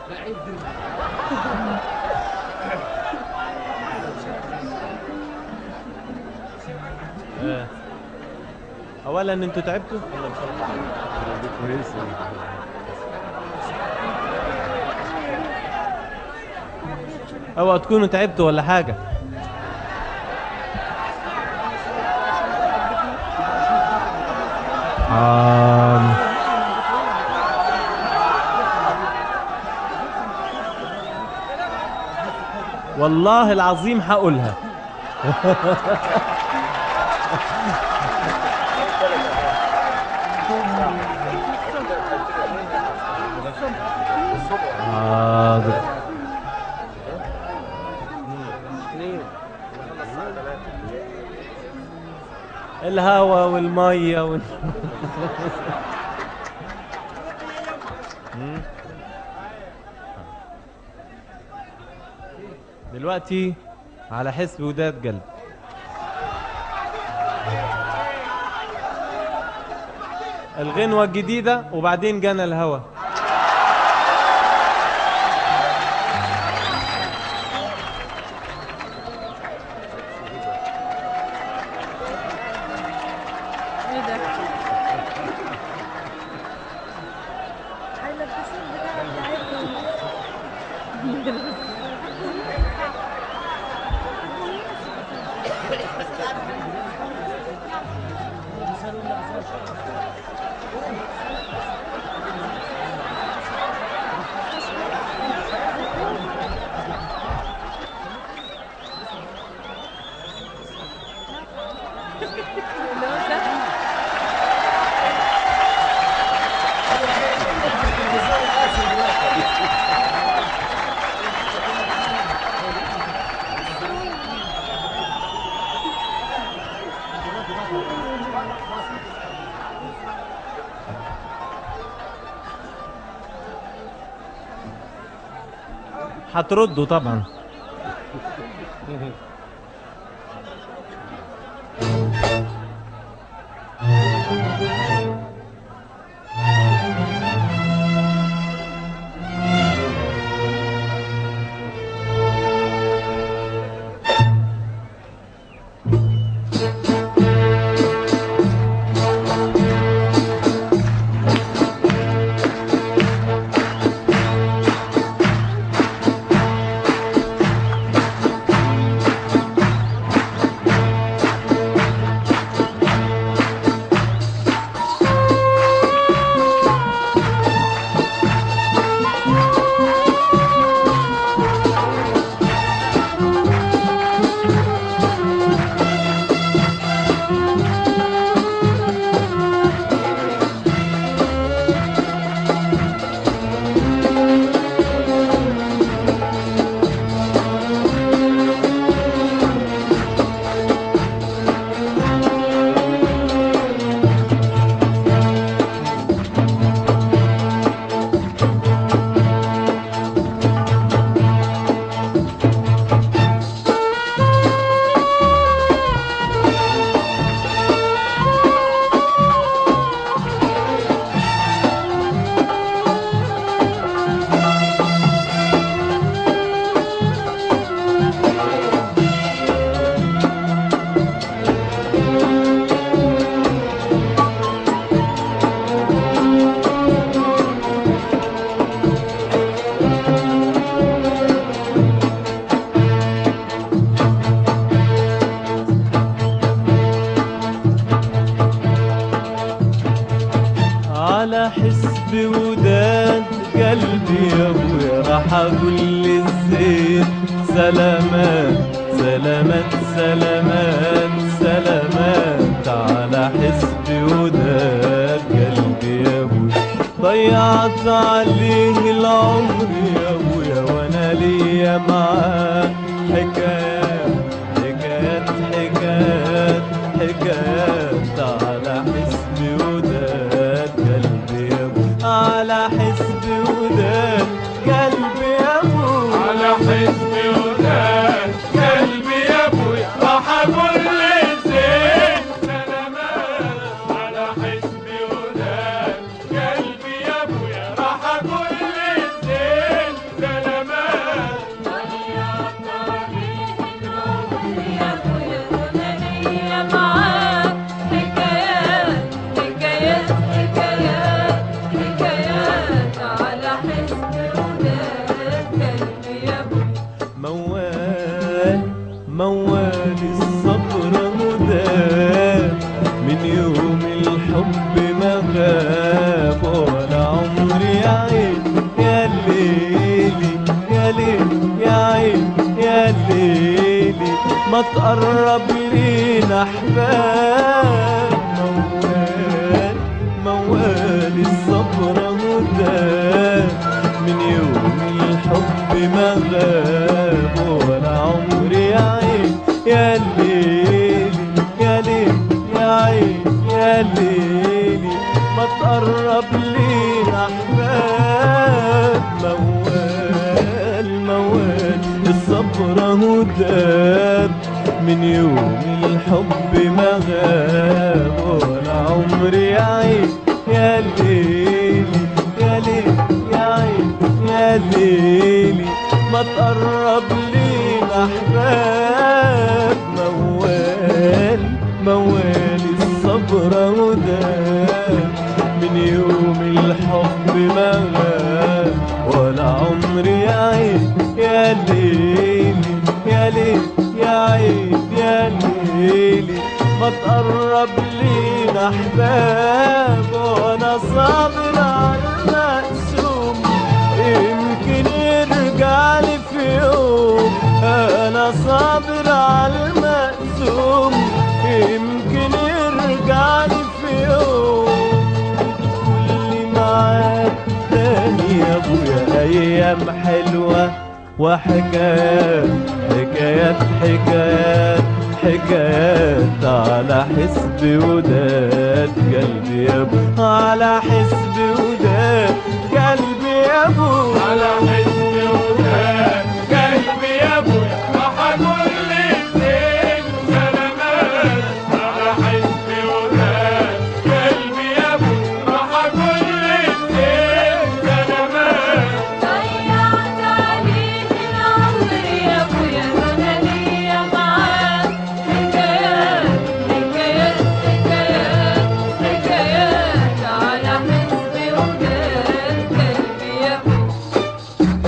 آه. اولا انتوا تعبتوا كويس اوعوا تكونوا تعبتوا ولا حاجه آم. والله العظيم هقولها حاضر الهوا والميه وال... مم. دلوقتي على حسب وداد قلب الغنوة الجديدة وبعدين جانا الهوا ايه ده؟ هيلبسوك بتاع بتاعتهم هتردوا طبعا على حسب وداد قلبي يا ابويا راح اقول للزين سلامات سلامات سلامات سلامات على حسب وداد قلبي يا ابويا ضيعت عليه العمر يا ابويا وانا ليا معاه حكايات حكايات حكايات حكايات على حسب وداد قلبي يا ابو على حسب وداد قلبي يا ابو على حزب وداد قلبي يا ابويا راح اقول للزين سلامات على حزب وداد قلبي يا ابويا راح اقول للزين ما تقرب لينا احباب موال موال الصبر هدى من يوم الحب ما غاب ولا عمري يا عين يا ليلي يا ليل يا عين يا ليلي ما تقرب لينا احباب موال موال الصبر هداب من يوم الحب ما غاب ولا عمري يا عين يا ليلي يا ليل يا عين يا ليلي ما تقرب لينا احباب موال موال الصبر هداب من يوم الحب ما غاب ولا عمري يا عين يا ليلي يا ليل يا عين يا ليلي ما تقرب لينا احباب وانا صابر على المقسوم يمكن يرجع لي في يوم انا صابر على المقسوم يمكن يرجع لي في يوم كل معاك تاني يا ابويا ايام حلوه وحكايات حكايات حكايات حكايات على حسب وداد قلبي يا ابو على حسب وداد قلبي يا ابو على حسب وداد قلبي يا ابويا راح اقول للزين سلامات على حسب وداد قلبي يا ابويا راح اقول للزين سلامات ضيعت عليك العمر يا ابويا وانا ليا معاك حكايات حكايات حكايات حكايات على حسبي وداد قلبي يا ابويا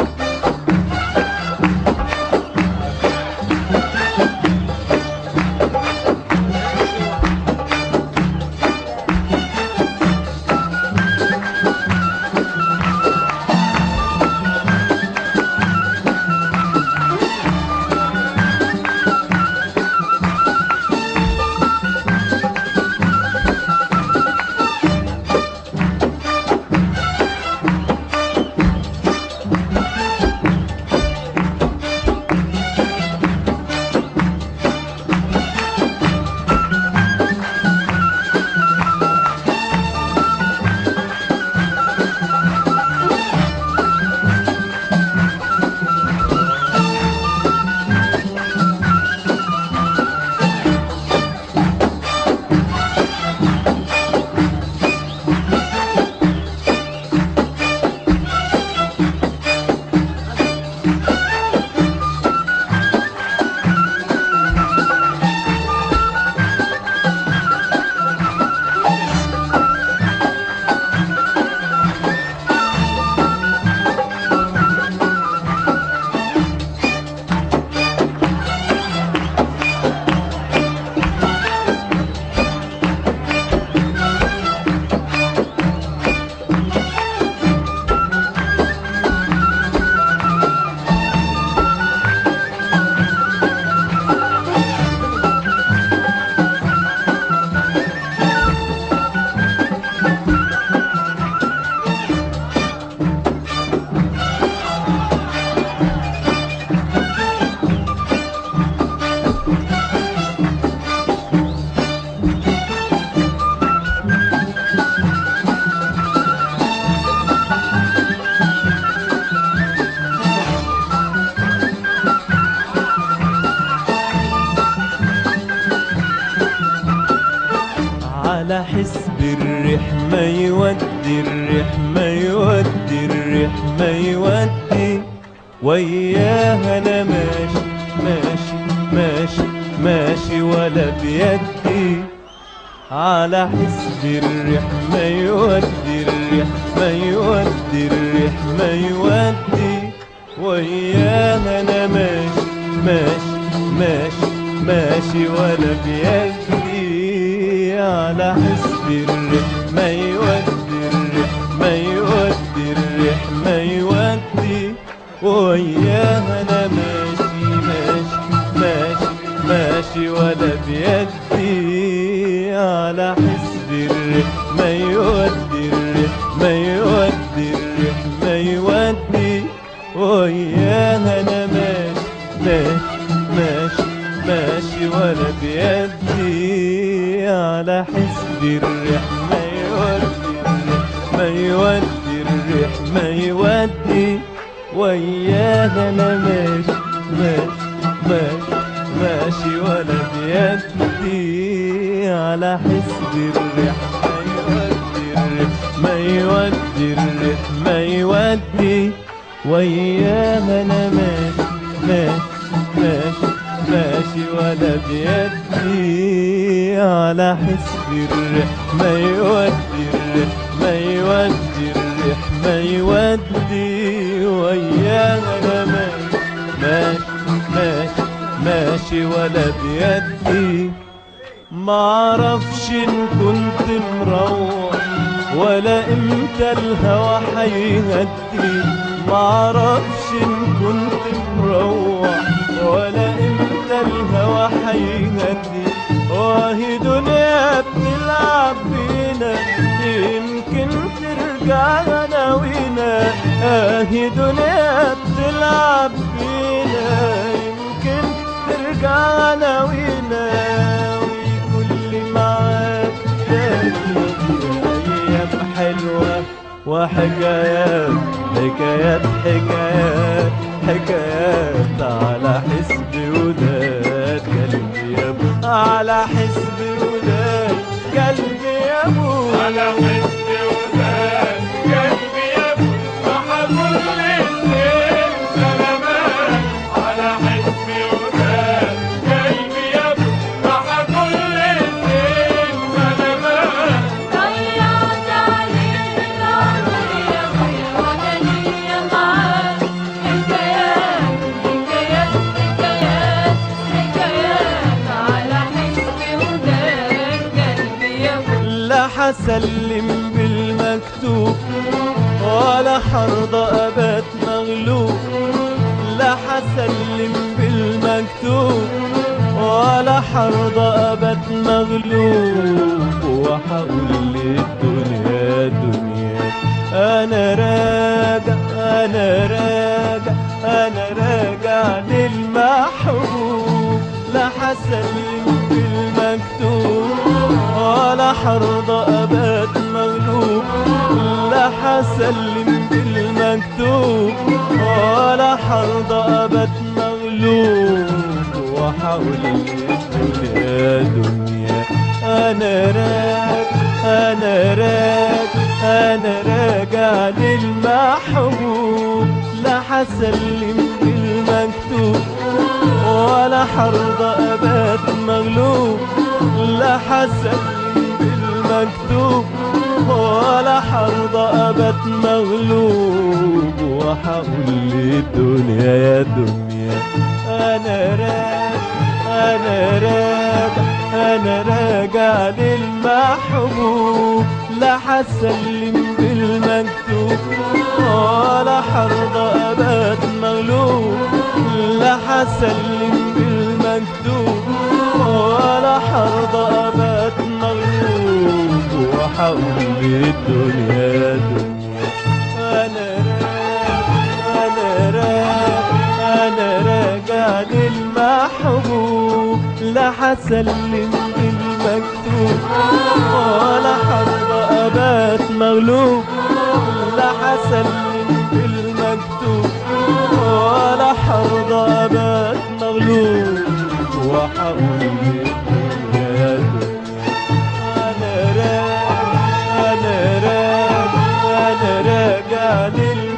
على حسب الريح ما يودي الريح ما يودي الريح ما يودي وياها انا ماشي ماشي ماشي ماشي ولا بيدي على حسب الريح ما يودي الريح ما يودي الريح ما يودي وياها انا ماشي ماشي ماشي ماشي ولا بيدي على حسب الريح ما يودي الريح ما يودي الريح ما يودي وياها انا ماشي ماشي ماشي الريح ما يودي الريح ما يودي وياها انا ماشي ماشي ماشي ماشي ولا بيدي على حسب الريح ما يودي الريح ما يودي الريح ما يودي وياها انا ماشي ماشي ماشي ماشي ولا بيدي على حسب الريح ما يودي الريح ما يودي الريح ما يودي وياها انا ماشي ماشي ماشي ماشي ولا بيدي على حسب الريح ما يودي الريح ما يودي الريح ما يودي وياها انا ماشي ماشي ماشي ماشي ولا بيدي معرفش ان كنت مروح ولا امتى الهوى حيهدي معرفش ان كنت مروح ولا امتى الهوى حيهدي واهي دنيا بتلعب بينا يمكن ترجع ناوينا اهي دنيا بتلعب بينا يمكن ترجع ناوينا وكل معاك تاني ايام حلوه وحكايات حكايات حكايات حكايات على حسب وداد قلبي يا ابو على حسب وداد قلبي يا ابو على حسب وداد قلبي يا ابو راح كل الليل سلامات على حسب وداد قلبي يا ابو راح كل الليل سلامات ضيعت عليه العمر يا ابويا وانا ليا معاك حكايات حكايات حكايات حكايات على حسب وداد قلبي يا ابويا لا حسلم بالمكتوب ولا حرضى أبات مغلوب لا حسلم بالمكتوب ولا حرضى أبات مغلوب وحقول للدنيا دنيا أنا راجع أنا راجع أنا راجع للمحبوب لا حسلم بالمكتوب ولا حرضى أبات مغلوب لا حسلم بالمكتوب ولا حرضى أبات مغلوب وحاول الدنيا دنيا أنا راجع أنا راجع أنا راجع للمحبوب لا حسلم بالمكتوب ولا حرضى أبات مغلوب لا حسلم بالمكتوب ولا حرضى أبات مغلوب وحقول للدنيا يا دنيا أنا راجع أنا راجع أنا راجع للمحبوب لا حسلم بالمكتوب ولا حرضى أبات مغلوب لا حسلم بالمكتوب ولا حرضى أبات مغلوب وحقول الدنيا دنيا أنا راجع أنا راجع أنا راجع للمحبوب لا حسلم بالمكتوب ولا حرضى أبات مغلوب لا حسلم بالمكتوب ولا حرضى أبات مغلوب وحقول الدنيا دنيا أنا راجع أنا راجع أنا راجع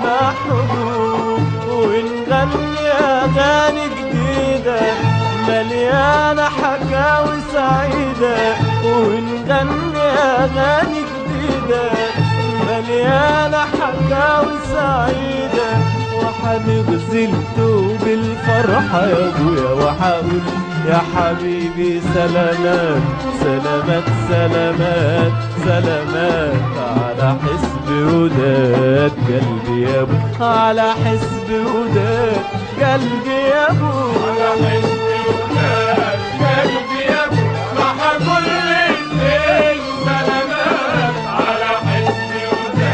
للمحبوب ونغني أغاني جديدة مليانة حكاوي سعيدة ونغني أغاني جديدة مليانة حكاوي سعيدة وحنغزل توب الفرحة يا ابويا وحقول يا حبيبي سلامات سلامات سلامات سلامات على حسب وداد قلبي يا ابو على حسب وداد قلبي يا ابو على حسب وداد قلبي يا ابو راح كل الليل سلامات على حسب وداد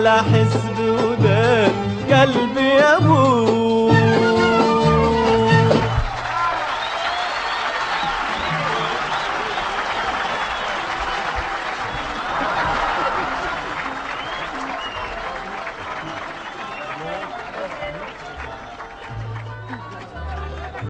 على حسب وداد قلبي يا ابويا